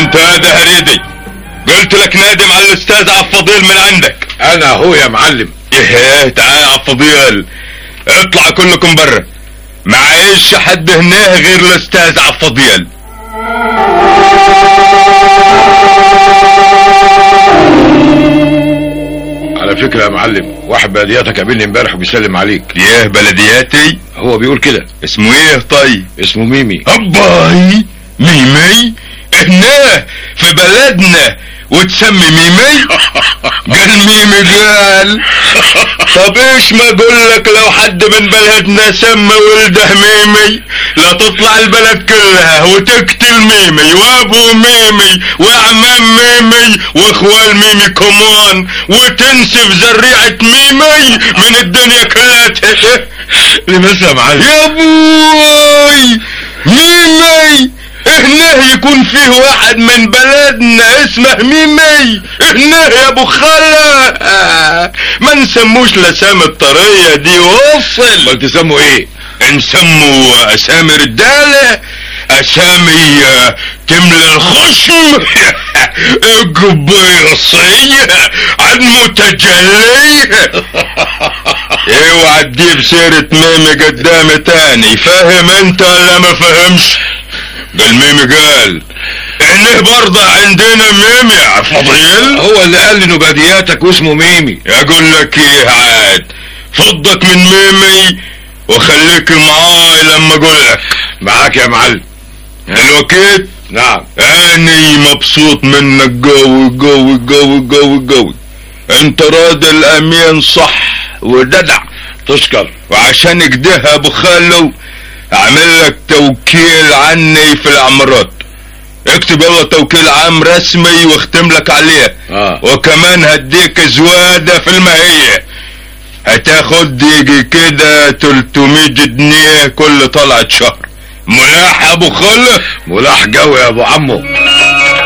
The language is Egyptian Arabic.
انت هذا هريدي قلت لك نادم على الاستاذ عبد الفضيل من عندك انا هو يا معلم ايه تعال يا عبد الفضيل اطلع كلكم برا معيش حد هنا غير الاستاذ عبد الفضيل على فكرة يا معلم واحد بلدياتك قابلني امبارح وبيسلم عليك ايه بلدياتي هو بيقول كده اسمه ايه طيب اسمه ميمي هباي ميمي هنا في بلدنا وتسمي ميمي قال ميمي قال طب ايش ما اقول لك لو حد من بلدنا سمى ولده ميمي لا تطلع البلد كلها وتقتل ميمي وابو ميمي واعمام ميمي واخوال ميمي كمان وتنسف زريعة ميمي من الدنيا كلها لماذا يا معلم يا ابوي ميمي هنا يكون فيه واحد من بلدنا اسمه ميمي هنا يا ابو خالة ما نسموش الاسامي الطرية دي وصل امال تسموا ايه نسموا اسامي رجالة اسامي آه، تملى الخشم قبيصية عن متجلي اوعى تجيب سيرة ميمي قدامي تاني فاهم انت ولا ما فهمش قال ميمي قال انه برضه عندنا ميمي يا فضيل هو اللي قال لي انه بلدياتك واسمه ميمي اقول لك ايه عاد فضك من ميمي وخليك معاي لما اقول لك معاك يا معلم الوكيت نعم اني مبسوط منك قوي قوي قوي قوي قوي انت راجل امين صح وجدع تشكر وعشان كده ابو خالو اعمل لك توكيل عني في العمارات اكتب يلا توكيل عام رسمي واختم لك عليه اه وكمان هديك زوادة في المهية هتاخد يجي كده 300 جنيه كل طلعة شهر ملاح يا ابو خالة ملاح قوي يا ابو عمو